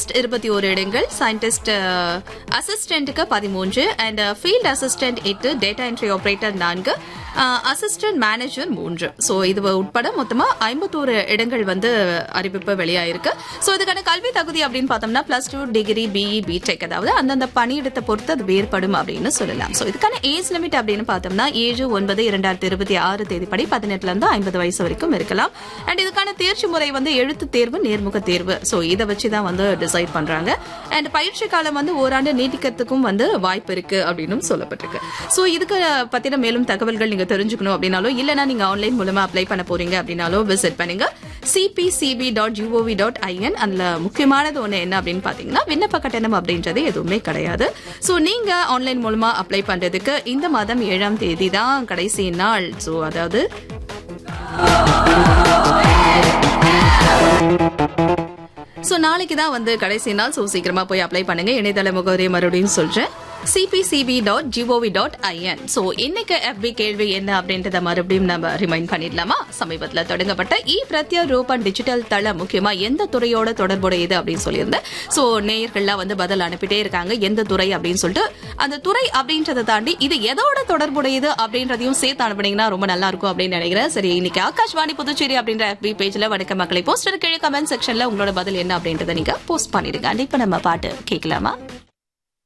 scientist இருபத்தி ஒரு இடங்கள் சயின்டிஸ்ட் அசிஸ்டன்ட்டுக்கு பதிமூன்று அண்ட் ஃபீல்ட் அசிஸ்டன்ட் எட்டு டேட்டா என்ட்ரி ஆபரேட்டர் நான்கு அசிஸ்டன்ட் மேனேஜர் மூன்று ஸோ இது உட்பட மொத்தமாக ஐம்பத்தோரு இடங்கள் வந்து அறிவிப்பு வெளியாயிருக்கு ஸோ இதுக்கான கல்வி தகுதி அப்படின்னு பார்த்தோம்னா plus two degree BE BTech அதாவது அந்தந்த பணியிடத்தை பொறுத்து அது வேறுபடும் அப்படின்னு சொல்லலாம் ஸோ இதுக்கான ஏஜ் லிமிட் அப்படின்னு பார்த்தோம்னா ஏழு ஒன்பது இரண்டாயிரத்தி இருபத்தி ஆறு தேதிப்படி பதினெட்டுல இருந்து ஐம்பது வயசு வரைக்கும் இருக்கலாம் அண்ட் இதுக்கான தேர்ச்சி முறை வந்து எழுத்து தேர்வு நேர்முக தேர்வு ஸோ இதை வச்சு தான் வந்து டிசைட் பண்றாங்க அண்ட் பயிற்சி காலம் வந்து ஓராண்டு நீட்டிக்கிறதுக்கும் வந்து வாய்ப்பு இருக்கு அப்படின்னு சொல்லப்பட்டிருக்கு ஸோ இதுக்கு பத்தின மேலும் தகவல்கள் நீங்க தெரிஞ்சுக்கணும் அப்படின்னாலோ இல்லைனா நீங்க ஆன்லைன் மூலமா அப்ளை பண்ண போறீங்க அப்படின்னாலோ விசிட் பண்ணுங்க CPCB dot gov dot in அதுல முக்கியமானது ஒன்று என்ன அப்படின்னு பாத்தீங்கன்னா விண்ணப்ப கட்டணம் அப்படின்றது எதுவுமே கிடையாது ஸோ நீங்க ஆன்லைன் மூலமா அப்ளை பண்றதுக்கு இந்த மாதம் ஏழாம் தேதி தான் கடைசி நாள் ஸோ அதாவது ஸோ நாளைக்கு தான் வந்து கடைசி நாள் ஸோ சீக்கிரமா போய் அப்ளை பண்ணுங்க இணையதள முகவரியை மறுபடியும் சொல்றேன் CPCB dot gov dot in so இன்னைக்கு எஃபி கேள்வி என்ன அப்படின்றத மறுபடியும் நம்ம ரிமைண்ட் பண்ணிடலாமா சமீபத்தில் தொடங்கப்பட்ட இ பிரத்யா ரூபன் டிஜிட்டல் தளம் முக்கியமா எந்த துறையோட தொடர்புடையது அப்படின்னு சொல்லியிருந்தேன் ஸோ நேயர்கள்லாம் வந்து பதில் அனுப்பிட்டே இருக்காங்க எந்த துறை அப்படின்னு சொல்லிட்டு அந்த துறை அப்படின்றத தாண்டி இது எதோட தொடர்புடையது அப்படின்றதையும் சேர்த்து அனுப்புனீங்கன்னா ரொம்ப நல்லா இருக்கும் அப்படின்னு நினைக்கிறேன் சரி இன்னைக்கு ஆகாஷ்வாணி புதுச்சேரி அப்படின்ற எஃபி பேஜ்ல வணக்க மக்களை போஸ்டர் கீழே கமெண்ட் செக்ஷன்ல உங்களோட பதில் என்ன அப்படின்றத நீங்க போஸ்ட் பண்ணிடுங்க இப்ப நம்ம பாட்டு கேட்கலாமா